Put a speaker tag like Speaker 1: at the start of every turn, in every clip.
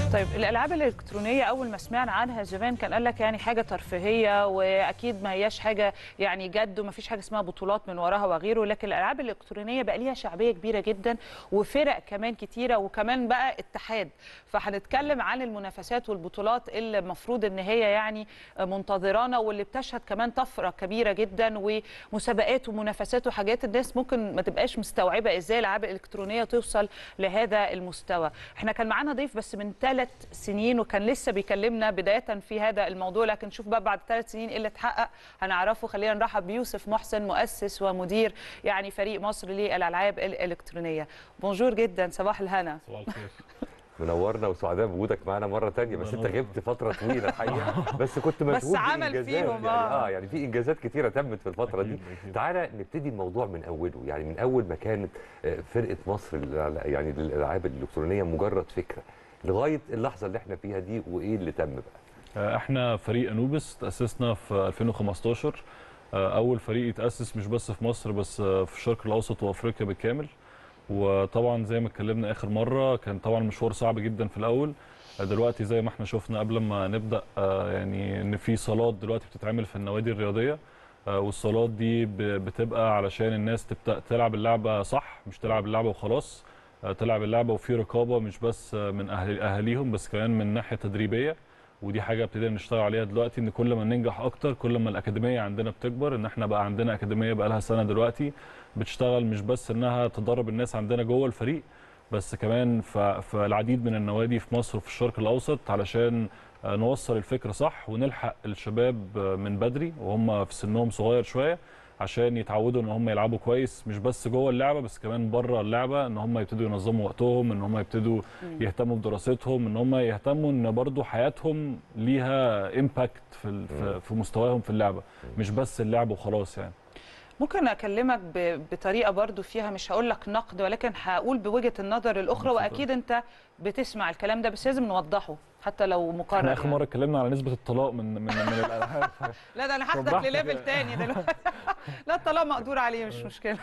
Speaker 1: طيب الالعاب الالكترونيه اول ما سمعنا عنها زمان كان قال لك يعني حاجه ترفيهيه واكيد ما هياش حاجه يعني جد وما فيش حاجه اسمها بطولات من وراها وغيره لكن الالعاب الالكترونيه بقى ليها شعبيه كبيره جدا وفرق كمان كتيره وكمان بقى اتحاد فهنتكلم عن المنافسات والبطولات اللي المفروض ان هي يعني منتظرانا واللي بتشهد كمان طفره كبيره جدا ومسابقات ومنافسات وحاجات الناس ممكن ما تبقاش مستوعبه ازاي الالعاب الالكترونيه توصل لهذا المستوى احنا كان معانا ضيف بس من ثلاث سنين وكان لسه بيكلمنا بدايه في هذا الموضوع لكن شوف بقى بعد ثلاث سنين ايه اللي اتحقق هنعرفه خلينا نرحب بيوسف محسن مؤسس ومدير يعني فريق مصر للالعاب الالكترونيه بونجور جدا صباح الهنا
Speaker 2: صباح الخير
Speaker 3: منورنا وسعداء بوجودك معانا مره تانية بس انت غبت فتره طويله الحقيقه بس كنت مشغول
Speaker 1: بس عمل
Speaker 3: بإنجازات
Speaker 1: فيهم،
Speaker 3: يعني
Speaker 1: آه.
Speaker 3: اه يعني في انجازات كتيره تمت في الفتره دي
Speaker 2: أكيد، أكيد.
Speaker 3: تعالى نبتدي الموضوع من اوله يعني من اول ما كانت آه، فرقه مصر للألع- يعني للالعاب الالكترونيه مجرد فكره لغايه اللحظه اللي احنا فيها دي وايه اللي تم بقى
Speaker 2: احنا فريق انوبس تاسسنا في 2015 آه، اول فريق يتاسس مش بس في مصر بس آه، في الشرق الاوسط وافريقيا بالكامل وطبعا زي ما اتكلمنا اخر مره كان طبعا مشوار صعب جدا في الاول آه، دلوقتي زي ما احنا شفنا قبل ما نبدا آه، يعني ان في صالات دلوقتي بتتعمل في النوادي الرياضيه آه، والصالات دي ب- بتبقى علشان الناس تبدا تلعب اللعبه صح مش تلعب اللعبه وخلاص آه، تلعب اللعبه وفي رقابه مش بس آه، من اهل اهاليهم بس كمان من ناحيه تدريبيه ودي حاجه ابتدينا نشتغل عليها دلوقتي ان كل ما ننجح اكتر كل ما الاكاديميه عندنا بتكبر ان احنا بقى عندنا اكاديميه بقى لها سنه دلوقتي بتشتغل مش بس انها تدرب الناس عندنا جوه الفريق بس كمان ف- في العديد من النوادي في مصر وفي الشرق الاوسط علشان آه، نوصل الفكره صح ونلحق الشباب آه، من بدري وهم في سنهم صغير شويه عشان يتعودوا ان هم يلعبوا كويس مش بس جوه اللعبه بس كمان بره اللعبه ان هم يبتدوا ينظموا وقتهم ان هم يبتدوا يهتموا بدراستهم ان هم يهتموا ان برضو حياتهم ليها امباكت في ال- في- في مستواهم في اللعبه مش بس اللعب وخلاص يعني
Speaker 1: ممكن اكلمك ب- بطريقه برضو فيها مش هقول لك نقد ولكن هقول بوجهه النظر الاخرى
Speaker 2: اتفضل.
Speaker 1: واكيد انت بتسمع الكلام ده بس لازم نوضحه حتى لو مقرر
Speaker 2: احنا اخر
Speaker 1: يعني.
Speaker 2: مره اتكلمنا على نسبه الطلاق من من من الالعاب
Speaker 1: لا ده انا هاخدك
Speaker 2: وضحت
Speaker 1: لليفل
Speaker 2: كده.
Speaker 1: تاني دلوقتي لا الطلاق مقدور عليه مش مشكله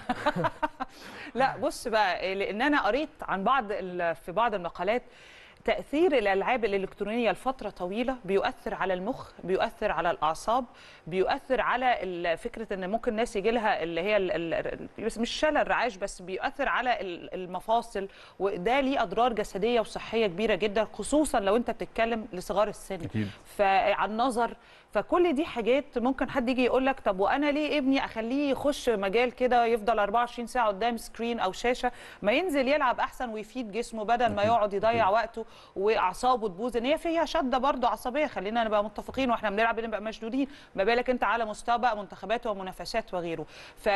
Speaker 1: لا بص بقى لان انا قريت عن بعض ال- في بعض المقالات تاثير الالعاب الالكترونيه لفتره طويله بيؤثر على المخ بيؤثر على الاعصاب بيؤثر على ال- فكره ان ممكن الناس يجي لها اللي هي ال- ال- بس مش شلل رعاش بس بيؤثر على ال- المفاصل وده ليه اضرار جسديه وصحيه كبيره جدا خصوصا لو انت بتتكلم لصغار السن
Speaker 2: اكيد
Speaker 1: فعلى النظر فكل دي حاجات ممكن حد يجي يقول لك طب وانا ليه ابني اخليه يخش مجال كده يفضل 24 ساعه قدام سكرين او شاشه ما ينزل يلعب احسن ويفيد جسمه بدل ما
Speaker 2: أكيد.
Speaker 1: يقعد يضيع
Speaker 2: أكيد.
Speaker 1: وقته واعصابه تبوظ ان هي فيها شده برضه عصبيه خلينا نبقى متفقين واحنا بنلعب بنبقى مشدودين ما بالك انت على مستوى بقى منتخبات ومنافسات وغيره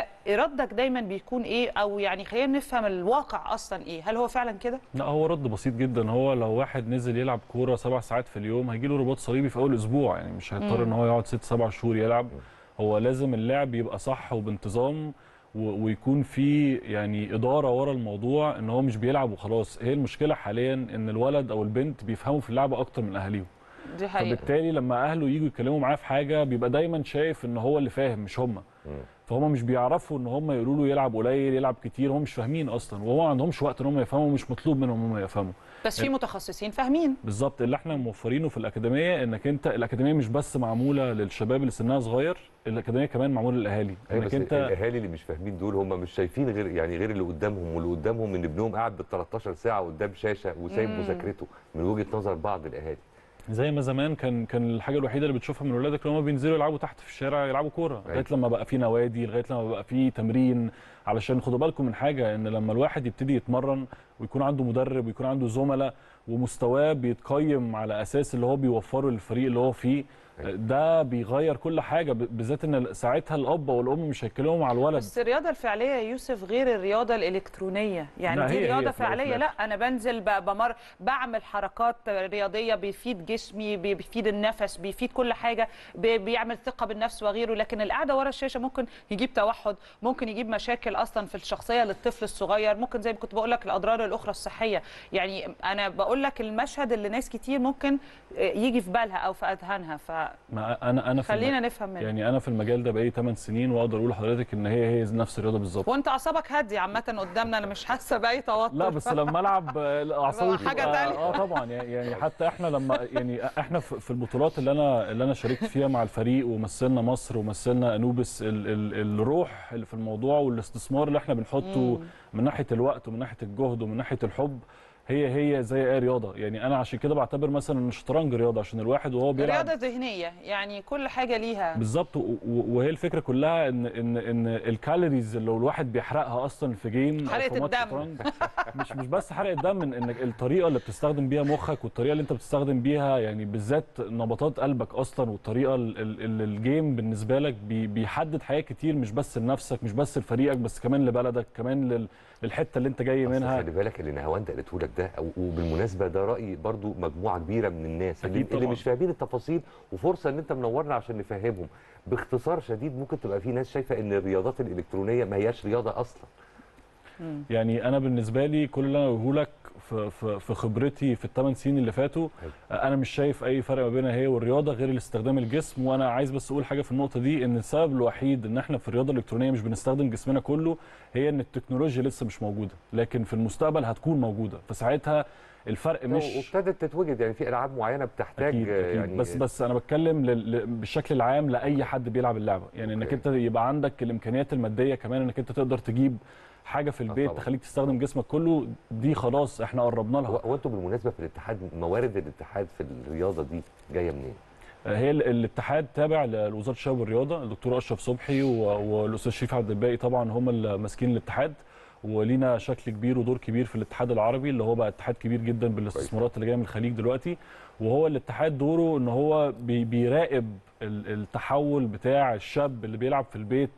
Speaker 1: فردك دايما بيكون ايه او يعني خلينا نفهم الواقع اصلا ايه هل هو فعلا كده
Speaker 2: لا هو رد بسيط جدا هو لو واحد نزل يلعب كوره سبع ساعات في اليوم هيجي له رباط صليبي في اول اسبوع يعني مش هيضطر
Speaker 1: مم.
Speaker 2: ان هو يقعد ست سبع شهور يلعب هو لازم اللعب يبقى صح وبانتظام و- ويكون في يعني اداره ورا الموضوع ان هو مش بيلعب وخلاص هي المشكله حاليا ان الولد او البنت بيفهموا في اللعبه اكتر من اهاليهم
Speaker 1: دي حقيقه
Speaker 2: فبالتالي لما اهله يجوا يتكلموا معاه في حاجه بيبقى دايما شايف ان هو اللي فاهم مش هم فهم مش بيعرفوا ان هم يقولوا له يلعب قليل يلعب كتير هم مش فاهمين اصلا وهو ما عندهمش وقت ان هم يفهموا مش مطلوب منهم هم يفهموا
Speaker 1: بس في متخصصين فاهمين
Speaker 2: بالظبط اللي احنا موفرينه في الاكاديميه انك انت الاكاديميه مش بس معموله للشباب اللي سنها صغير الاكاديميه كمان معموله للاهالي
Speaker 3: أيوة
Speaker 2: انك
Speaker 3: بس
Speaker 2: انت
Speaker 3: الاهالي اللي مش فاهمين دول هم مش شايفين غير يعني غير اللي قدامهم واللي قدامهم ان ابنهم قاعد بال 13 ساعه قدام شاشه وسايب
Speaker 1: مم.
Speaker 3: مذاكرته من وجهه نظر بعض الاهالي
Speaker 2: زي ما زمان كان كان الحاجه الوحيده اللي بتشوفها من ولادك لما بينزلوا يلعبوا تحت في الشارع يلعبوا كوره لغايه لما بقى في نوادي لغايه لما بقى في تمرين علشان خدوا بالكم من حاجه ان لما الواحد يبتدي يتمرن ويكون عنده مدرب ويكون عنده زملاء ومستواه بيتقيم على اساس اللي هو بيوفره للفريق اللي هو فيه
Speaker 3: أيوة.
Speaker 2: ده بيغير كل حاجه ب- بالذات ان ساعتها الاب والام مش هيتكلموا مع الولد
Speaker 1: بس الرياضة الفعلية يا يوسف غير الرياضة الإلكترونية يعني
Speaker 2: لا،
Speaker 1: دي
Speaker 2: هي- هي
Speaker 1: رياضة
Speaker 2: في الأول
Speaker 1: فعلية
Speaker 2: وفي
Speaker 1: لا أنا بنزل ب- بمر بعمل حركات رياضية بيفيد جسمي بي- بيفيد النفس بيفيد كل حاجة بي- بيعمل ثقة بالنفس وغيره لكن القعدة ورا الشاشة ممكن يجيب توحد ممكن يجيب مشاكل أصلا في الشخصية للطفل الصغير ممكن زي ما كنت بقول لك الأضرار الاخرى الصحيه يعني انا بقول لك المشهد اللي ناس كتير ممكن يجي في بالها او في اذهانها
Speaker 2: ما انا انا في
Speaker 1: فخلينا
Speaker 2: الم-
Speaker 1: نفهم منه
Speaker 2: يعني انا في المجال ده بقالي 8 سنين واقدر اقول لحضرتك ان هي هي نفس الرياضه بالظبط
Speaker 1: وانت اعصابك هاديه عامه قدامنا انا مش حاسه باي توتر
Speaker 2: لا بس لما العب آه، الاعصاب
Speaker 1: حاجة
Speaker 2: بتبقى-
Speaker 1: تانية.
Speaker 2: اه طبعا يعني يعني حتى احنا لما يعني احنا في في البطولات اللي انا اللي انا شاركت فيها مع الفريق ومثلنا مصر ومثلنا انوبس ال ال الروح اللي في الموضوع والاستثمار اللي احنا بنحطه
Speaker 1: مم.
Speaker 2: من ناحيه الوقت ومن ناحيه الجهد ومن ناحيه الحب هي هي زي اي رياضه يعني انا عشان كده بعتبر مثلا ان الشطرنج رياضه عشان الواحد وهو بيلعب
Speaker 1: رياضه ذهنيه يعني كل حاجه ليها
Speaker 2: بالظبط و- و- وهي الفكره كلها ان ان ان الكالوريز اللي الواحد بيحرقها اصلا في جيم أو
Speaker 1: حرقة
Speaker 2: في ماتش
Speaker 1: الدم.
Speaker 2: شطرنج مش مش بس حرق الدم ان انك الطريقه اللي بتستخدم بيها مخك والطريقه اللي انت بتستخدم بيها يعني بالذات نبضات قلبك اصلا والطريقه اللي الجيم بالنسبه لك بي- بيحدد حاجات كتير مش بس لنفسك مش بس لفريقك بس كمان لبلدك كمان لل- للحته اللي انت جاي
Speaker 3: أصل
Speaker 2: منها
Speaker 3: خلي بالك اللي نهاوند قالته لك ده أو- وبالمناسبه ده راي برضو مجموعه كبيره من الناس اللي,
Speaker 2: أكيد
Speaker 3: اللي
Speaker 2: طبعاً.
Speaker 3: مش فاهمين التفاصيل وفرصه ان انت منورنا عشان نفهمهم باختصار شديد ممكن تبقى في ناس شايفه ان الرياضات الالكترونيه ما هياش رياضه اصلا
Speaker 1: مم.
Speaker 2: يعني انا بالنسبه لي كل اللي انا بقوله لك في في في خبرتي في الثمان سنين اللي فاتوا انا مش شايف اي فرق ما بينها هي والرياضه غير استخدام الجسم وانا عايز بس اقول حاجه في النقطه دي ان السبب الوحيد ان احنا في الرياضه الالكترونيه مش بنستخدم جسمنا كله هي ان التكنولوجيا لسه مش موجوده لكن في المستقبل هتكون موجوده فساعتها الفرق مش
Speaker 3: وابتدت تتوجد يعني في العاب معينه بتحتاج
Speaker 2: أكيد أكيد
Speaker 3: يعني
Speaker 2: بس بس انا بتكلم لل- ل- بالشكل العام لاي حد بيلعب اللعبه يعني انك
Speaker 3: أوكي.
Speaker 2: انت يبقى عندك الامكانيات الماديه كمان انك انت تقدر تجيب حاجه في البيت
Speaker 3: طبعاً.
Speaker 2: تخليك تستخدم جسمك كله دي خلاص احنا قربنا لها
Speaker 3: هو هو انتوا بالمناسبه في الاتحاد موارد الاتحاد في الرياضه دي جايه منين؟
Speaker 2: هي ال- الاتحاد تابع ل- لوزاره الشباب والرياضه الدكتور اشرف صبحي و- والاستاذ شريف عبد الباقي طبعا هم اللي ماسكين الاتحاد ولينا شكل كبير ودور كبير في الاتحاد العربي اللي هو بقى اتحاد كبير جدا بالاستثمارات اللي جايه من الخليج دلوقتي وهو الاتحاد دوره ان هو بي- بيراقب ال- التحول بتاع الشاب اللي بيلعب في البيت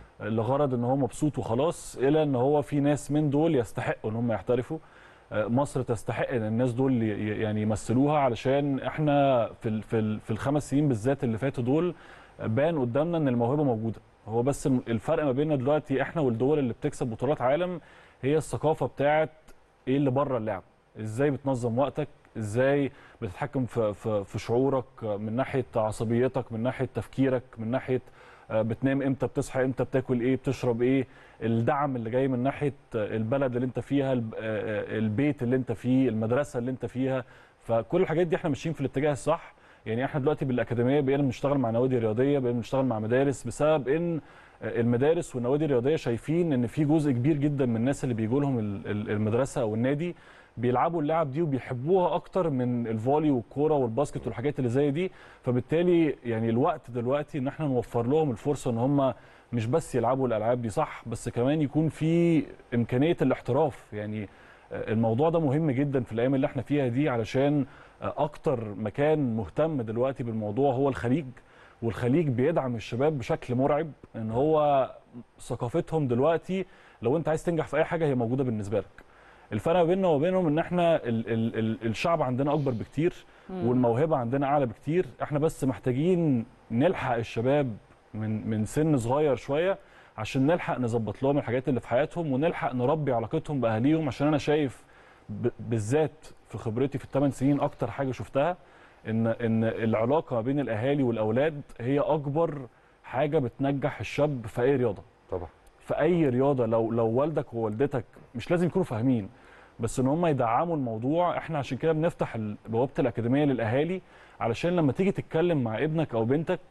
Speaker 2: لغرض ان هو مبسوط وخلاص الى ان هو في ناس من دول يستحقوا ان هم يحترفوا آه، مصر تستحق ان الناس دول ي- ي- يعني يمثلوها علشان احنا في ال- في ال- في الخمس سنين بالذات اللي فاتوا دول بان قدامنا ان الموهبه موجوده هو بس الم- الفرق ما بيننا دلوقتي احنا والدول اللي بتكسب بطولات عالم هي الثقافه بتاعت ايه اللي بره اللعب ازاي بتنظم وقتك ازاي بتتحكم في في في شعورك آه، من ناحيه عصبيتك من ناحيه تفكيرك من ناحيه آه، بتنام امتى بتصحى امتى بتاكل ايه بتشرب ايه الدعم اللي جاي من ناحيه آه، البلد اللي انت فيها الب- آه، آه، البيت اللي انت فيه المدرسه اللي انت فيها فكل الحاجات دي احنا ماشيين في الاتجاه الصح يعني احنا دلوقتي بالاكاديميه بقينا بنشتغل مع نوادي رياضيه بقينا بنشتغل مع مدارس بسبب ان آه، المدارس والنوادي الرياضيه شايفين ان في جزء كبير جدا من الناس اللي بيجوا لهم ال- ال- المدرسه او النادي بيلعبوا اللعب دي وبيحبوها اكتر من الفولي والكوره والباسكت والحاجات اللي زي دي فبالتالي يعني الوقت دلوقتي ان احنا نوفر لهم الفرصه ان هم مش بس يلعبوا الالعاب دي صح بس كمان يكون في امكانيه الاحتراف يعني آه، الموضوع ده مهم جدا في الايام اللي احنا فيها دي علشان آه، اكتر مكان مهتم دلوقتي بالموضوع هو الخليج والخليج بيدعم الشباب بشكل مرعب ان هو ثقافتهم دلوقتي لو انت عايز تنجح في اي حاجه هي موجوده بالنسبه لك الفرق بيننا وبينهم ان احنا ال ال ال الشعب عندنا اكبر بكتير والموهبه عندنا اعلى بكتير احنا بس محتاجين نلحق الشباب من من سن صغير شويه عشان نلحق نظبط لهم الحاجات اللي في حياتهم ونلحق نربي علاقتهم باهاليهم عشان انا شايف ب- بالذات في خبرتي في الثمان سنين اكتر حاجه شفتها ان ان العلاقه ما بين الاهالي والاولاد هي اكبر حاجه بتنجح الشاب في اي رياضه
Speaker 3: طبعا
Speaker 2: في اي رياضه لو لو والدك ووالدتك مش لازم يكونوا فاهمين بس ان هم يدعموا الموضوع احنا عشان كده بنفتح ال- بوابه الاكاديميه للاهالي علشان لما تيجي تتكلم مع ابنك او بنتك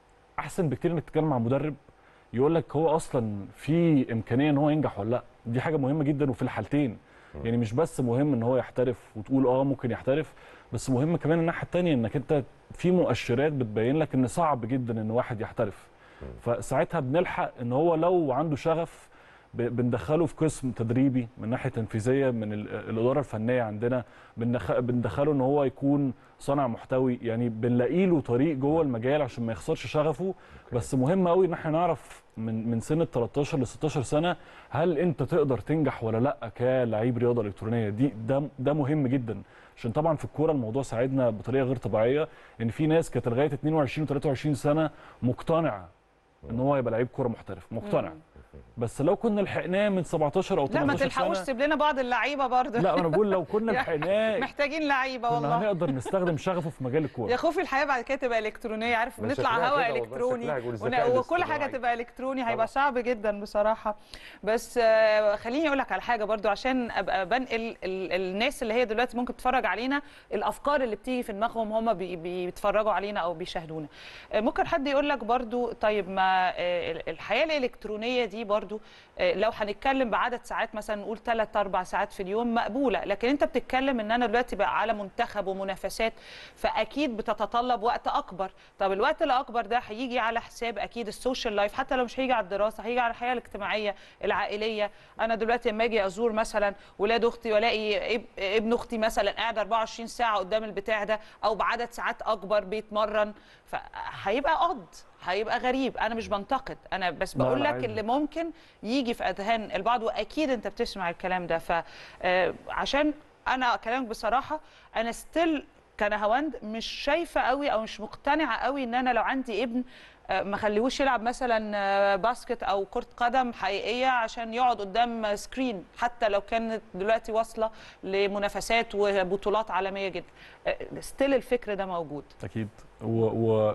Speaker 2: احسن بكتير انك تتكلم مع مدرب يقول لك هو اصلا في امكانيه ان هو ينجح ولا لا دي حاجه مهمه جدا وفي الحالتين يعني مش بس مهم ان هو يحترف وتقول اه ممكن يحترف بس مهم كمان الناحيه الثانيه انك انت في مؤشرات بتبين لك ان صعب جدا ان واحد يحترف فساعتها بنلحق ان هو لو عنده شغف ب- بندخله في قسم تدريبي من ناحيه تنفيذيه من ال- الاداره الفنيه عندنا بندخ- بندخله ان هو يكون صانع محتوي يعني بنلاقي له طريق جوه المجال عشان ما يخسرش شغفه بس مهم قوي ان احنا نعرف من من سن ال 13 ل 16 سنه هل انت تقدر تنجح ولا لا كلاعب رياضه الكترونيه دي ده ده مهم جدا عشان طبعا في الكوره الموضوع ساعدنا بطريقه غير طبيعيه ان في ناس كانت لغايه 22 و 23 سنه مقتنعه ان هو يبقى لعيب كوره محترف مقتنع بس لو كنا لحقناه من 17 او
Speaker 1: لا ما
Speaker 2: 18
Speaker 1: تلحقوش
Speaker 2: سنه
Speaker 1: سيب لنا بعض اللعيبه برضه
Speaker 2: لا انا بقول لو كنا لحقناه
Speaker 1: محتاجين لعيبه
Speaker 2: كنا
Speaker 1: والله
Speaker 2: هنقدر نستخدم شغفه في مجال الكوره
Speaker 1: يا خوفي الحياه بعد كده تبقى الكترونيه عارف
Speaker 3: ما
Speaker 1: بنطلع
Speaker 3: شكلها
Speaker 1: هواء
Speaker 3: كده والله،
Speaker 1: الكتروني
Speaker 3: شكلها يقول
Speaker 1: ون-
Speaker 3: الذكاء
Speaker 1: وكل حاجه
Speaker 3: الاصطناعي.
Speaker 1: تبقى الكتروني هيبقى
Speaker 3: طبعا.
Speaker 1: صعب جدا بصراحه بس آه، خليني اقول لك على حاجه برضو عشان ابقى بنقل ال- الناس اللي هي دلوقتي ممكن تتفرج علينا الافكار اللي بتيجي في دماغهم هم بي- بيتفرجوا علينا او بيشاهدونا آه، ممكن حد يقول لك برضو طيب ما آه، الحياه الالكترونيه دي برضو آه، لو هنتكلم بعدد ساعات مثلا نقول 3 4 ساعات في اليوم مقبوله لكن انت بتتكلم ان انا دلوقتي بقى على منتخب ومنافسات فاكيد بتتطلب وقت اكبر طب الوقت الاكبر ده هيجي على حساب اكيد السوشيال لايف حتى لو مش هيجي على الدراسه هيجي على الحياه الاجتماعيه العائليه انا دلوقتي لما اجي ازور مثلا ولاد اختي والاقي اب- ابن اختي مثلا قاعد 24 ساعه قدام البتاع ده او بعدد ساعات اكبر بيتمرن فهيبقى قض هيبقى غريب انا مش بنتقد انا بس
Speaker 2: لا،
Speaker 1: بقول
Speaker 2: لا،
Speaker 1: لك
Speaker 2: عادي.
Speaker 1: اللي ممكن يجي في اذهان البعض واكيد انت بتسمع الكلام ده فعشان انا اكلمك بصراحه انا ستيل كنهاوند مش شايفه قوي او مش مقتنعه قوي ان انا لو عندي ابن آه، ما خليهوش يلعب مثلا آه، باسكت او كره قدم حقيقيه عشان يقعد قدام سكرين حتى لو كانت دلوقتي واصله لمنافسات وبطولات عالميه جدا ستيل الفكر ده موجود
Speaker 2: اكيد و, و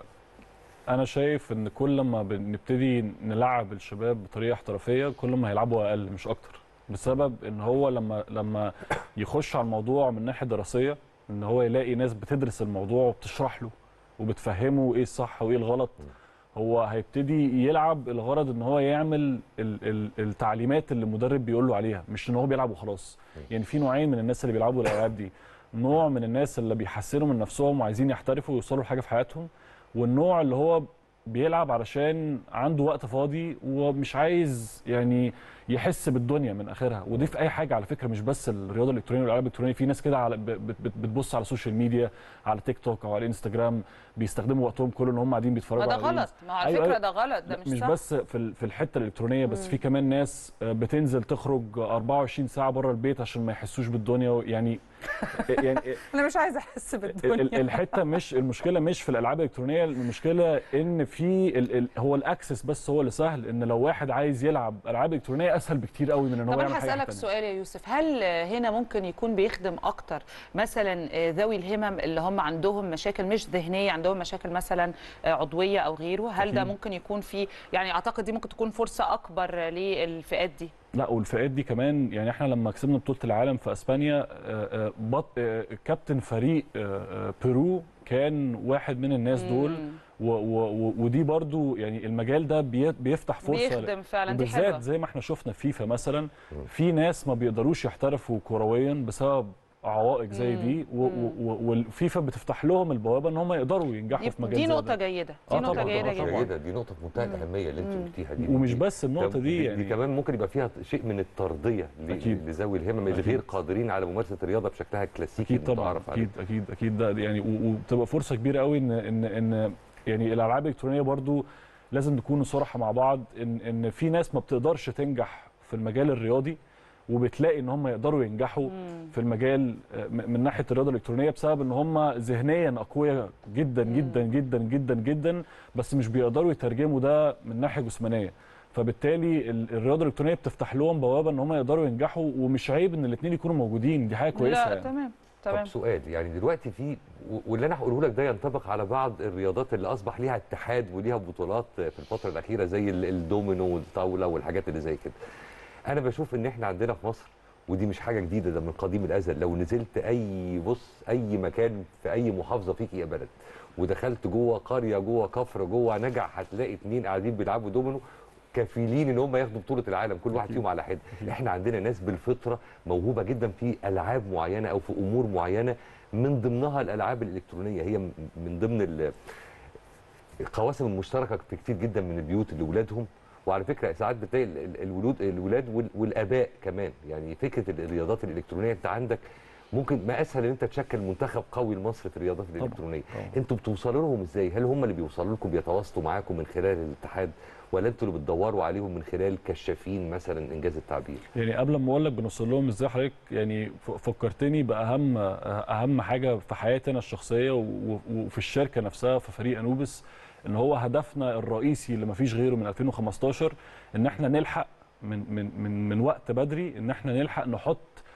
Speaker 2: انا شايف ان كل ما بنبتدي نلعب الشباب بطريقه احترافيه كل ما هيلعبوا اقل مش اكتر بسبب ان هو لما لما يخش على الموضوع من ناحيه دراسيه ان هو يلاقي ناس بتدرس الموضوع وبتشرح له وبتفهمه ايه الصح وايه الغلط هو هيبتدي يلعب الغرض ان هو يعمل ال ال التعليمات اللي المدرب بيقول له عليها مش ان هو بيلعب وخلاص يعني في نوعين من الناس اللي بيلعبوا الالعاب دي نوع من الناس اللي بيحسنوا من نفسهم وعايزين يحترفوا ويوصلوا لحاجه في حياتهم والنوع اللي هو بيلعب علشان عنده وقت فاضي ومش عايز يعني يحس بالدنيا من اخرها ودي في اي حاجه على فكره مش بس الرياضه الالكترونيه والالعاب الالكترونيه في ناس كده على ب- بت- بت- بتبص على السوشيال ميديا على تيك توك او على انستجرام بيستخدموا وقتهم كله ان هم قاعدين
Speaker 1: ما
Speaker 2: بيتفرجوا
Speaker 1: ده
Speaker 2: على
Speaker 1: غلط ما على
Speaker 2: أيوة،
Speaker 1: فكره
Speaker 2: أيوة.
Speaker 1: ده غلط ده
Speaker 2: لا،
Speaker 1: مش,
Speaker 2: مش
Speaker 1: صح
Speaker 2: بس في ال- في الحته الالكترونيه بس في كمان ناس آه، بتنزل تخرج 24 ساعه بره البيت عشان ما يحسوش بالدنيا يعني يعني
Speaker 1: انا مش عايزه احس
Speaker 2: ال- ال-
Speaker 1: بالدنيا
Speaker 2: الحته مش المشكله مش في الالعاب الالكترونيه المشكله ان في ال ال هو الاكسس بس هو اللي سهل ان لو واحد عايز يلعب العاب الكترونيه اسهل بكتير قوي من ان هو
Speaker 1: طب
Speaker 2: يعمل
Speaker 1: انا
Speaker 2: حاجه
Speaker 1: هسالك
Speaker 2: تانية.
Speaker 1: سؤال يا يوسف هل هنا ممكن يكون بيخدم اكتر مثلا ذوي الهمم اللي هم عندهم مشاكل مش ذهنيه عندهم مشاكل مثلا عضويه او غيره هل ده
Speaker 2: أكيد.
Speaker 1: ممكن يكون في يعني اعتقد دي ممكن تكون فرصه اكبر للفئات دي
Speaker 2: لا والفئات دي كمان يعني احنا لما كسبنا بطوله العالم في اسبانيا آه، آه، بط آه، كابتن فريق آه، آه، بيرو كان واحد من الناس دول
Speaker 1: مم.
Speaker 2: و و و ودي برضو يعني المجال ده بي- بيفتح فرصه
Speaker 1: بيخدم فعلا دي حلوه
Speaker 2: وبالذات زي ما احنا شفنا في فيفا مثلا في ناس ما بيقدروش يحترفوا كرويا بسبب عوائق زي
Speaker 1: مم.
Speaker 2: دي و- و- و- والفيفا بتفتح لهم البوابه ان هم يقدروا ينجحوا
Speaker 1: دي,
Speaker 2: في مجال
Speaker 1: دي
Speaker 2: زي
Speaker 1: نقطه
Speaker 2: ده.
Speaker 1: جيده
Speaker 2: آه
Speaker 1: دي نقطه
Speaker 2: طبعاً،
Speaker 1: جيده
Speaker 2: طبعاً.
Speaker 1: جدا
Speaker 3: جيدة دي نقطة في منتهى الأهمية اللي أنت
Speaker 1: مم.
Speaker 3: قلتيها دي
Speaker 2: ومش
Speaker 3: دي-
Speaker 2: بس النقطه
Speaker 3: طب
Speaker 2: دي
Speaker 3: دي
Speaker 2: يعني
Speaker 3: كمان ممكن يبقى فيها شيء من الترضية ل-
Speaker 2: أكيد.
Speaker 3: لذوي الهمم
Speaker 2: أكيد.
Speaker 3: الغير قادرين على ممارسة الرياضة بشكلها الكلاسيكي
Speaker 2: اكيد طبعا
Speaker 3: المتعارف عليه.
Speaker 2: اكيد اكيد اكيد ده يعني و- وبتبقى فرصه كبيره قوي ان ان ان يعني الالعاب الالكترونيه برضو لازم نكون صراحه مع بعض ان ان في ناس ما بتقدرش تنجح في المجال الرياضي وبتلاقي ان هم يقدروا ينجحوا
Speaker 1: مم.
Speaker 2: في المجال آه، م- من ناحيه الرياضه الالكترونيه بسبب ان هم ذهنيا اقوياء جدا
Speaker 1: مم.
Speaker 2: جدا جدا جدا جدا بس مش بيقدروا يترجموا ده من ناحيه جسمانيه فبالتالي ال- الرياضه الالكترونيه بتفتح لهم بوابه ان هم يقدروا ينجحوا ومش عيب ان الاثنين يكونوا موجودين دي حاجه كويسه
Speaker 1: لا
Speaker 2: يعني.
Speaker 1: تمام
Speaker 3: طب
Speaker 1: تمام
Speaker 3: سؤال يعني دلوقتي في و- واللي انا هقوله لك ده ينطبق على بعض الرياضات اللي اصبح ليها اتحاد وليها بطولات في الفتره الاخيره زي ال- الدومينو والطاوله والحاجات اللي زي كده. انا بشوف ان احنا عندنا في مصر ودي مش حاجه جديده ده من قديم الازل لو نزلت اي بص اي مكان في اي محافظه فيك يا بلد ودخلت جوه قريه جوه كفر جوه نجع هتلاقي اتنين قاعدين بيلعبوا دومينو كفيلين ان هم ياخدوا بطوله العالم كل واحد
Speaker 2: أكيد.
Speaker 3: فيهم على حده احنا عندنا ناس بالفطره موهوبه جدا في العاب معينه او في امور معينه من ضمنها الالعاب الالكترونيه هي م- من ضمن ال- القواسم المشتركه في كتير جدا من البيوت اللي ولادهم وعلى فكره ساعات بتلاقي ال- ال- الولود الولاد وال- والاباء كمان يعني فكره ال- الرياضات الالكترونيه انت عندك ممكن ما اسهل ان انت تشكل منتخب قوي لمصر في الرياضات الالكترونيه
Speaker 2: طبعاً.
Speaker 3: انتوا بتوصلوا لهم ازاي هل هم اللي بيوصلوا لكم بيتواصلوا معاكم من خلال الاتحاد ولا انتوا اللي بتدوروا عليهم من خلال كشافين مثلا انجاز التعبير
Speaker 2: يعني قبل ما اقول لك بنوصل لهم ازاي حضرتك يعني ف- فكرتني باهم اهم حاجه في حياتي انا الشخصيه و- و- وفي الشركه نفسها في فريق انوبس ان هو هدفنا الرئيسي اللي مفيش غيره من 2015 ان احنا نلحق من من من من وقت بدري ان احنا نلحق نحط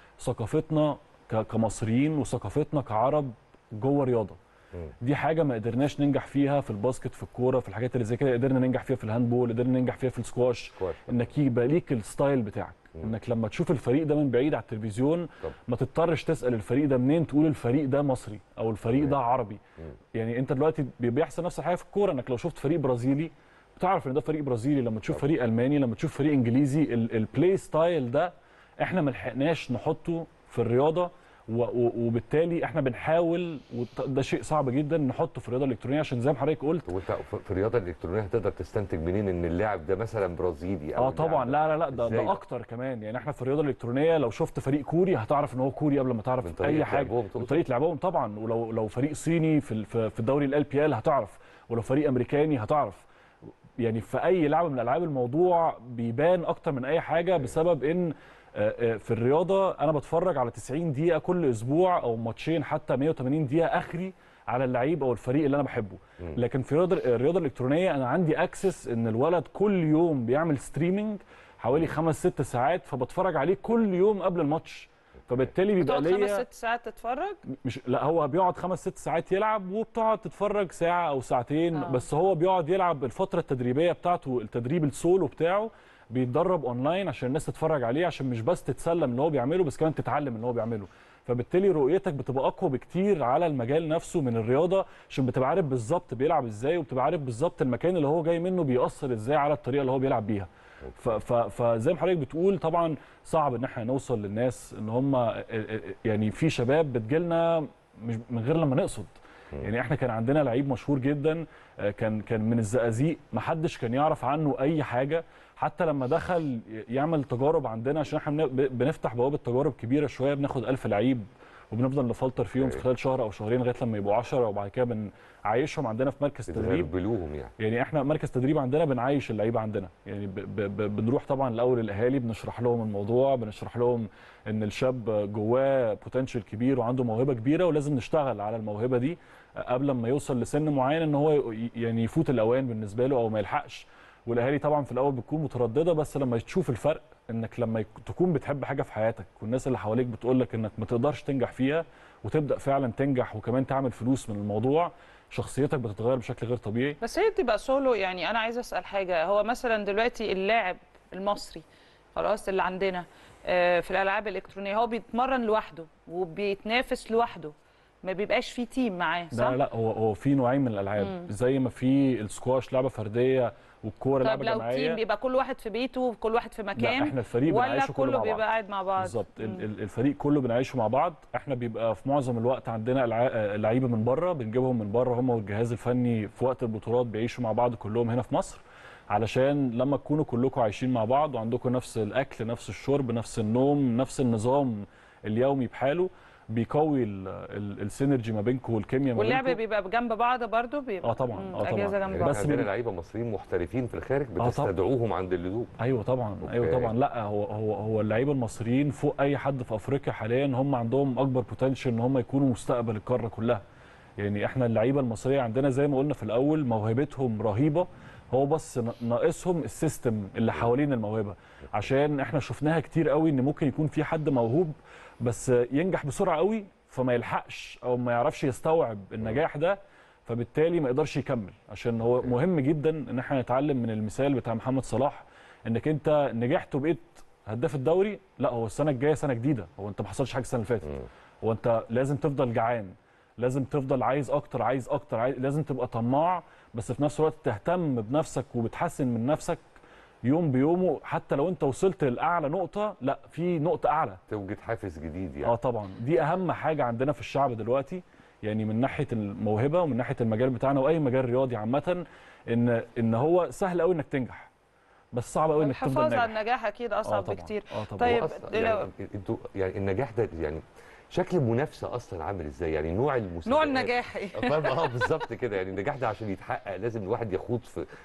Speaker 2: ثقافتنا ك- كمصريين وثقافتنا كعرب جوه رياضه
Speaker 3: مم.
Speaker 2: دي حاجه ما قدرناش ننجح فيها في الباسكت في الكوره في الحاجات اللي زي كده قدرنا ننجح فيها في الهاندبول قدرنا ننجح فيها في السكواش
Speaker 3: كويس
Speaker 2: انك يبقى ليك الستايل بتاعك
Speaker 3: مم.
Speaker 2: انك لما تشوف الفريق ده من بعيد على التلفزيون
Speaker 3: طب.
Speaker 2: ما تضطرش تسال الفريق ده منين تقول الفريق ده مصري او الفريق ده
Speaker 3: تمام.
Speaker 2: عربي
Speaker 3: مم.
Speaker 2: يعني انت دلوقتي بي- بيحصل نفس الحاجه في الكوره انك لو شفت فريق برازيلي بتعرف ان ده فريق برازيلي لما تشوف
Speaker 3: طب.
Speaker 2: فريق الماني لما تشوف فريق انجليزي ال- البلاي ستايل ده احنا ما لحقناش نحطه في الرياضه و- و- وبالتالي احنا بنحاول وده شيء صعب جدا نحطه في الرياضه الالكترونيه عشان زي ما حضرتك قلت
Speaker 3: وانت في- في الرياضه الالكترونيه هتقدر تستنتج منين ان اللاعب ده مثلا برازيلي
Speaker 2: اه طبعا
Speaker 3: اللاعب
Speaker 2: لا لا لا ده,
Speaker 3: إزاي
Speaker 2: ده اكتر كمان يعني احنا في الرياضه الالكترونيه لو شفت فريق كوري هتعرف ان هو كوري قبل ما
Speaker 3: من
Speaker 2: تعرف
Speaker 3: طريقة
Speaker 2: اي حاجه
Speaker 3: لعبهم
Speaker 2: من
Speaker 3: تقصد؟
Speaker 2: طريقه لعبهم طبعا ولو لو فريق صيني في ال- في في الدوري ال بي ال هتعرف ولو فريق امريكاني هتعرف يعني في اي لعبه من الالعاب الموضوع بيبان اكتر من اي حاجه بسبب ان آه، آه، في الرياضه انا بتفرج على 90 دقيقه كل اسبوع او ماتشين حتى 180 دقيقه اخري على اللعيب او الفريق اللي انا بحبه
Speaker 3: مم.
Speaker 2: لكن في الرياضه الرياضه الالكترونيه انا عندي اكسس ان الولد كل يوم بيعمل ستريمنج حوالي خمس ست ساعات فبتفرج عليه كل يوم قبل الماتش فبالتالي بيبقى
Speaker 1: بتقعد خمس
Speaker 2: ليا
Speaker 1: ست ساعات تتفرج
Speaker 2: مش لا هو بيقعد خمس ست ساعات يلعب وبتقعد تتفرج ساعه او ساعتين
Speaker 1: آه.
Speaker 2: آه. بس هو بيقعد يلعب الفتره التدريبيه بتاعته التدريب السولو بتاعه بيتدرب اونلاين عشان الناس تتفرج عليه عشان مش بس تتسلى من اللي هو بيعمله بس كمان تتعلم من اللي هو بيعمله فبالتالي رؤيتك بتبقى اقوى بكتير على المجال نفسه من الرياضه عشان بتبقى عارف بالظبط بيلعب ازاي وبتبقى عارف بالظبط المكان اللي هو جاي منه بيأثر ازاي على الطريقه اللي هو بيلعب بيها ف- ف- فزي ما حضرتك بتقول طبعا صعب ان احنا نوصل للناس ان هم يعني في شباب بتجيلنا مش من غير لما نقصد يعني احنا كان عندنا لعيب مشهور جدا آه، كان كان من الزقازيق ما حدش كان يعرف عنه اي حاجه حتى لما دخل يعمل تجارب عندنا عشان احنا بن- ب- بنفتح بوابه تجارب كبيره شويه بناخد ألف لعيب وبنفضل نفلتر فيهم في
Speaker 3: أوكي.
Speaker 2: خلال شهر او شهرين لغايه لما يبقوا 10 وبعد كده بنعيشهم عندنا في مركز تدريب
Speaker 3: بتغربلوهم يعني
Speaker 2: يعني احنا مركز تدريب عندنا بنعيش اللعيبه عندنا يعني ب ب ب بنروح طبعا الاول الاهالي بنشرح لهم الموضوع بنشرح لهم ان الشاب جواه بوتنشال كبير وعنده موهبه كبيره ولازم نشتغل على الموهبه دي قبل ما يوصل لسن معين ان هو ي- يعني يفوت الاوان بالنسبه له او ما يلحقش والاهالي طبعا في الاول بتكون متردده بس لما تشوف الفرق انك لما يك- تكون بتحب حاجه في حياتك والناس اللي حواليك بتقول لك انك ما تقدرش تنجح فيها وتبدا فعلا تنجح وكمان تعمل فلوس من الموضوع شخصيتك بتتغير بشكل غير طبيعي
Speaker 1: بس هي بتبقى سولو يعني انا عايزه اسال حاجه هو مثلا دلوقتي اللاعب المصري خلاص اللي عندنا آه، في الالعاب الالكترونيه هو بيتمرن لوحده وبيتنافس لوحده ما بيبقاش في تيم معاه صح؟
Speaker 2: لا لا هو هو في نوعين من الالعاب
Speaker 1: مم.
Speaker 2: زي ما في السكواش لعبه فرديه والكوره
Speaker 1: طب
Speaker 2: لعبه
Speaker 1: لو
Speaker 2: جماعيه
Speaker 1: تيم بيبقى كل واحد في بيته كل واحد في
Speaker 2: لا
Speaker 1: مكان
Speaker 2: احنا الفريق
Speaker 1: ولا
Speaker 2: بنعيشه كله
Speaker 1: كله
Speaker 2: مع
Speaker 1: بيبقى
Speaker 2: بعض
Speaker 1: قاعد مع بعض
Speaker 2: بالظبط ال-
Speaker 1: مم.
Speaker 2: ال- الفريق كله بنعيشه مع بعض احنا بيبقى في معظم الوقت عندنا الع- آه، لعيبه من بره بنجيبهم من بره هم والجهاز الفني في وقت البطولات بيعيشوا مع بعض كلهم هنا في مصر علشان لما تكونوا كلكم عايشين مع بعض وعندكم نفس الاكل نفس الشرب نفس النوم نفس النظام اليومي بحاله بيقوي ال- ال- السينرجي ما بينكم والكيمياء ما
Speaker 1: واللعب
Speaker 2: بينكم
Speaker 1: بيبقى جنب بعض برضو بيبقى
Speaker 2: اه طبعا
Speaker 1: مم،
Speaker 2: اه طبعا
Speaker 1: اجهزه جنب
Speaker 3: يعني
Speaker 1: بعض
Speaker 2: بس
Speaker 3: بس عندنا
Speaker 2: بيبقى-
Speaker 3: لعيبه مصريين محترفين في الخارج
Speaker 2: طبعا.
Speaker 3: بتستدعوهم عند اللزوم
Speaker 2: ايوه طبعا ايوه
Speaker 3: أوكي.
Speaker 2: طبعا لا هو هو هو اللعيبه المصريين فوق اي حد في افريقيا حاليا هم عندهم اكبر بوتنشال ان هم يكونوا مستقبل القاره كلها يعني احنا اللعيبه المصريه عندنا زي ما قلنا في الاول موهبتهم رهيبه هو بس نا- ناقصهم السيستم اللي حوالين الموهبه عشان احنا شفناها كتير قوي ان ممكن يكون في حد موهوب بس ينجح بسرعه قوي فما يلحقش او ما يعرفش يستوعب النجاح ده فبالتالي ما يقدرش يكمل عشان هو
Speaker 3: أوكي.
Speaker 2: مهم جدا ان احنا نتعلم من المثال بتاع محمد صلاح انك انت نجحت وبقيت هداف الدوري لا هو السنه الجايه سنه جديده هو انت ما حصلش حاجه السنه اللي فاتت
Speaker 3: مم.
Speaker 2: هو انت لازم تفضل جعان لازم تفضل عايز اكتر عايز اكتر عايز لازم تبقى طماع بس في نفس الوقت تهتم بنفسك وبتحسن من نفسك يوم بيومه حتى لو انت وصلت لاعلى نقطه لا في نقطه اعلى
Speaker 3: توجد حافز جديد يعني
Speaker 2: اه طبعا دي اهم حاجه عندنا في الشعب دلوقتي يعني من ناحيه الموهبه ومن ناحيه المجال بتاعنا واي مجال رياضي عامه ان ان هو سهل قوي انك تنجح بس صعب قوي انك تفضل
Speaker 1: الحفاظ على
Speaker 2: ناجح
Speaker 1: النجاح اكيد
Speaker 2: اه
Speaker 1: اصعب
Speaker 2: طبعا
Speaker 1: بكتير
Speaker 2: اه طبعا
Speaker 1: طيب،
Speaker 3: هو أصلاً
Speaker 1: لو-
Speaker 3: يعني انتوا يعني النجاح ده يعني شكل المنافسه اصلا عامل ازاي يعني نوع المسابقات
Speaker 1: نوع النجاح ايه
Speaker 3: فاهم اه بالظبط كده يعني النجاح ده عشان يتحقق لازم الواحد يخوض في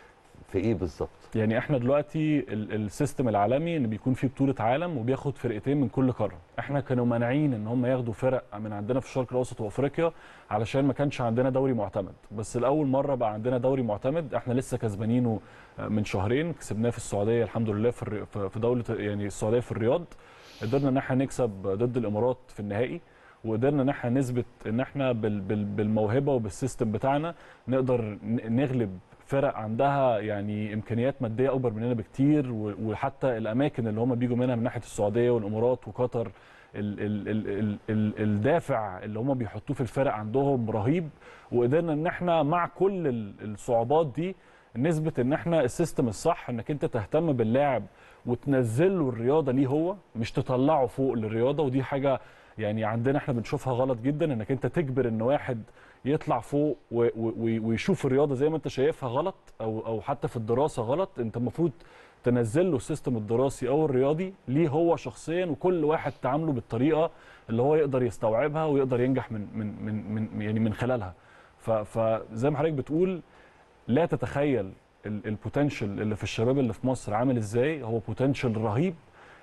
Speaker 3: في ايه بالظبط
Speaker 2: يعني احنا دلوقتي ال- السيستم العالمي ان بيكون في بطوله عالم وبياخد فرقتين من كل قاره احنا كانوا مانعين ان هم ياخدوا فرق من عندنا في الشرق الاوسط وافريقيا علشان ما كانش عندنا دوري معتمد بس لاول مره بقى عندنا دوري معتمد احنا لسه كسبانينه من شهرين كسبناه في السعوديه الحمد لله في الري- في في دوله يعني السعوديه في الرياض قدرنا ان احنا نكسب ضد الامارات في النهائي وقدرنا ان احنا نثبت ان احنا بال بال بالموهبه وبالسيستم بتاعنا نقدر ن- نغلب فرق عندها يعني امكانيات ماديه اكبر مننا بكتير و- وحتى الاماكن اللي هم بيجوا منها من ناحيه السعوديه والامارات وقطر ال ال ال ال ال الدافع اللي هم بيحطوه في الفرق عندهم رهيب وقدرنا ان احنا مع كل ال- الصعوبات دي نثبت ان احنا السيستم الصح انك انت تهتم باللاعب وتنزل له الرياضه ليه هو مش تطلعه فوق للرياضه ودي حاجه يعني عندنا احنا بنشوفها غلط جدا انك انت تجبر ان واحد يطلع فوق و- و- ويشوف الرياضه زي ما انت شايفها غلط او او حتى في الدراسه غلط انت المفروض تنزل له السيستم الدراسي او الرياضي ليه هو شخصيا وكل واحد تعامله بالطريقه اللي هو يقدر يستوعبها ويقدر ينجح من من من, من يعني من خلالها ف- فزي ما حضرتك بتقول لا تتخيل البوتنشال اللي في الشباب اللي في مصر عامل ازاي هو بوتنشال رهيب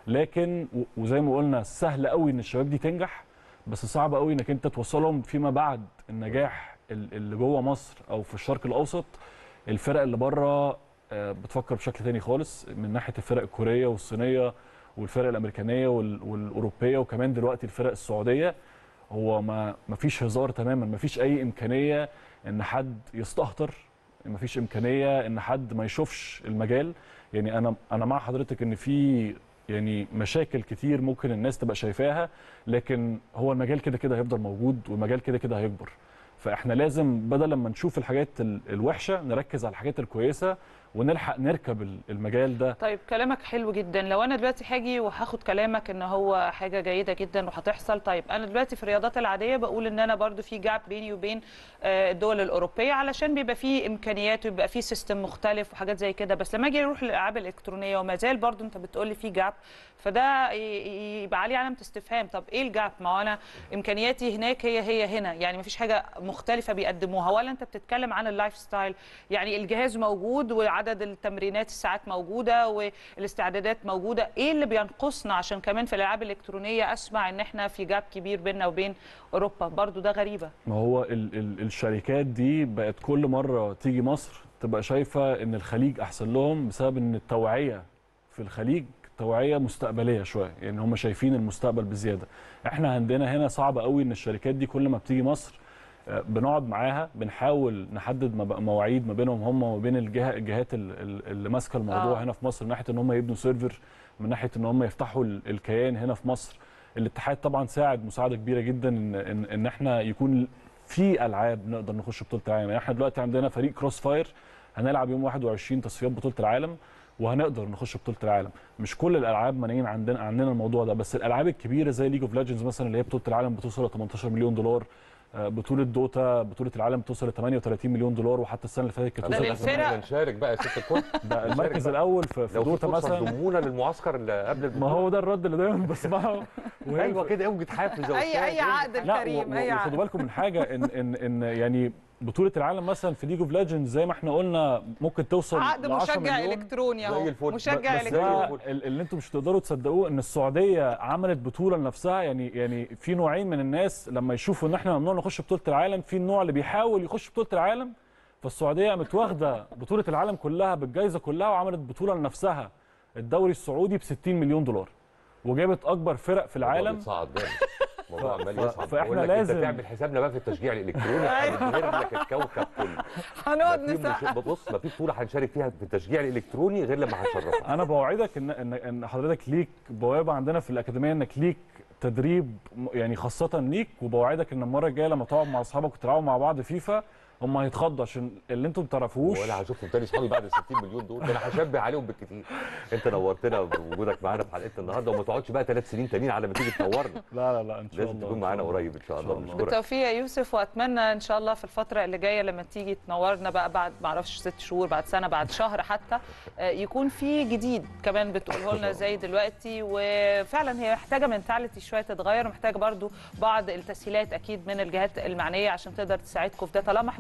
Speaker 2: لكن و- وزي ما قلنا سهل قوي ان الشباب دي تنجح بس صعب قوي انك انت توصلهم فيما بعد النجاح ال- اللي جوه مصر او في الشرق الاوسط الفرق اللي بره آه، بتفكر بشكل تاني خالص من ناحيه الفرق الكوريه والصينيه والفرق الامريكانيه وال- والاوروبيه وكمان دلوقتي الفرق السعوديه هو ما ما فيش هزار تماما ما فيش اي امكانيه ان حد يستهتر ما فيش امكانيه ان حد ما يشوفش المجال يعني انا انا مع حضرتك ان في يعني مشاكل كتير ممكن الناس تبقى شايفاها لكن هو المجال كده كده هيفضل موجود والمجال كده كده هيكبر فاحنا لازم بدل لما نشوف الحاجات ال- الوحشه نركز على الحاجات الكويسه ونلحق نركب ال- المجال ده
Speaker 1: طيب كلامك حلو جدا لو انا دلوقتي هاجي وهاخد كلامك ان هو حاجه جيده جدا وهتحصل طيب انا دلوقتي في الرياضات العاديه بقول ان انا برضو في جاب بيني وبين آه، الدول الاوروبيه علشان بيبقى في امكانيات ويبقى في سيستم مختلف وحاجات زي كده بس لما اجي اروح للالعاب الالكترونيه وما زال برضو انت بتقول لي في جاب فده ي- يبقى عليه علامه استفهام طب ايه الجاب ما هو انا امكانياتي هناك هي هي هنا يعني ما فيش حاجه مختلفه بيقدموها ولا انت بتتكلم عن اللايف ستايل يعني الجهاز موجود وعدد التمرينات الساعات موجوده والاستعدادات موجوده ايه اللي بينقصنا عشان كمان في الالعاب الالكترونيه اسمع ان احنا في جاب كبير بيننا وبين اوروبا برضو ده غريبه
Speaker 2: ما هو ال ال الشركات دي بقت كل مره تيجي مصر تبقى شايفه ان الخليج احسن لهم بسبب ان التوعيه في الخليج توعيه مستقبليه شويه يعني هم شايفين المستقبل بزياده احنا عندنا هنا صعب قوي ان الشركات دي كل ما بتيجي مصر آه، بنقعد معاها بنحاول نحدد مب- مواعيد ما بينهم هم وما بين الجهه الجهات ال- ال- اللي ماسكه الموضوع
Speaker 1: آه.
Speaker 2: هنا في مصر من ناحيه ان هم يبنوا سيرفر من ناحيه ان هم يفتحوا ال- الكيان هنا في مصر الاتحاد طبعا ساعد مساعده كبيره جدا ان ان, إن احنا يكون في العاب نقدر نخش بطوله العالم يعني احنا دلوقتي عندنا فريق كروس فاير هنلعب يوم 21 تصفيات بطوله العالم وهنقدر نخش بطوله العالم مش كل الالعاب مانعين عندنا عندنا الموضوع ده بس الالعاب الكبيره زي ليج اوف ليجندز مثلا اللي هي بطوله العالم بتوصل ل 18 مليون دولار آه، بطوله دوتا بطوله العالم بتوصل ل 38 مليون دولار وحتى السنه اللي فاتت كانت
Speaker 1: ده
Speaker 2: وصلت
Speaker 1: للفرق.
Speaker 3: احنا نشارك بقى يا ست الكل
Speaker 2: ده المركز
Speaker 3: بقى.
Speaker 2: الاول في, في
Speaker 3: لو في
Speaker 2: دوتا
Speaker 3: فرصه
Speaker 2: مثلا
Speaker 3: ضمونا للمعسكر اللي قبل
Speaker 2: ما
Speaker 3: البطولة.
Speaker 2: هو ده الرد اللي دايما بسمعه وهي
Speaker 3: ايوه كده اوجد حافز يا
Speaker 1: اي
Speaker 3: أستاذ،
Speaker 1: اي
Speaker 3: اوجد
Speaker 1: عقد
Speaker 2: لا
Speaker 1: الكريم
Speaker 2: و-
Speaker 1: اي
Speaker 2: و-
Speaker 1: عقد
Speaker 2: وخدوا بالكم من حاجه ان ان ان يعني بطوله العالم مثلا في ليج اوف ليجندز زي ما احنا قلنا ممكن توصل
Speaker 1: عقد
Speaker 2: ل 10
Speaker 1: مشجع
Speaker 2: مليون
Speaker 1: الكتروني
Speaker 3: زي
Speaker 1: اهو
Speaker 3: الفل.
Speaker 1: مشجع
Speaker 3: بس ده-
Speaker 1: الكتروني
Speaker 2: ده ال- اللي انتم مش تقدروا تصدقوه ان السعوديه عملت بطوله لنفسها يعني يعني في نوعين من الناس لما يشوفوا ان احنا ممنوع نخش بطوله العالم في النوع اللي بيحاول يخش بطوله العالم فالسعوديه قامت واخده بطوله العالم كلها بالجائزه كلها وعملت بطوله لنفسها الدوري السعودي ب 60 مليون دولار وجابت اكبر فرق في
Speaker 3: الموضوع
Speaker 2: العالم
Speaker 3: بيتصعد جامد الموضوع
Speaker 2: ف-
Speaker 3: عمال
Speaker 2: ف-
Speaker 3: يصعد
Speaker 2: فإحنا
Speaker 3: بقول لك
Speaker 2: لازم-
Speaker 3: انت تعمل حسابنا بقى في التشجيع الالكتروني هنبهر لك الكوكب كله
Speaker 1: هنقعد
Speaker 3: ما في
Speaker 1: نسقف
Speaker 3: مش- بص ما في بطوله هنشارك فيها في التشجيع الالكتروني غير لما هنشرفك
Speaker 2: انا بوعدك ان ان ان حضرتك ليك بوابه عندنا في الاكاديميه انك ليك تدريب م- يعني خاصه ليك وبوعدك ان المره الجايه لما تقعد مع اصحابك وتلعبوا مع بعض فيفا هم هيتخضوا عشان اللي انتم ما تعرفوش
Speaker 3: ولا هشوفهم تاني اصحابي بعد ال 60 مليون دول ده انا هشبه عليهم بالكتير انت نورتنا بوجودك معانا في حلقه النهارده وما تقعدش بقى ثلاث سنين تانيين على ما تيجي تنورنا
Speaker 2: لا لا لا ان شاء الله
Speaker 3: لازم تكون
Speaker 2: إن
Speaker 3: معانا
Speaker 2: شاء الله.
Speaker 3: قريب ان شاء
Speaker 2: إن شاء
Speaker 3: الله
Speaker 2: الله.
Speaker 3: بنشكرك
Speaker 1: بالتوفيق يا يوسف واتمنى ان شاء الله في الفتره اللي جايه لما تيجي تنورنا بقى بعد ما اعرفش ست شهور بعد سنه بعد شهر حتى آه، يكون في جديد كمان بتقوله لنا زي دلوقتي وفعلا هي محتاجه منتاليتي شويه تتغير ومحتاجه برضو بعض التسهيلات اكيد من الجهات المعنيه عشان تقدر تساعدكم في ده طالما احنا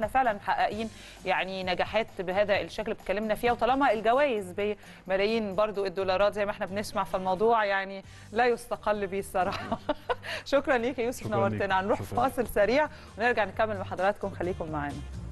Speaker 1: فعلا محققين يعني نجاحات بهذا الشكل اللي اتكلمنا فيها وطالما الجوائز بملايين برضو الدولارات زي ما احنا بنسمع فالموضوع يعني لا يستقل بيه الصراحه شكرا ليك يا يوسف
Speaker 2: شكراً ليك.
Speaker 1: نورتنا هنروح
Speaker 2: شكراً.
Speaker 1: فاصل سريع ونرجع نكمل مع حضراتكم خليكم معانا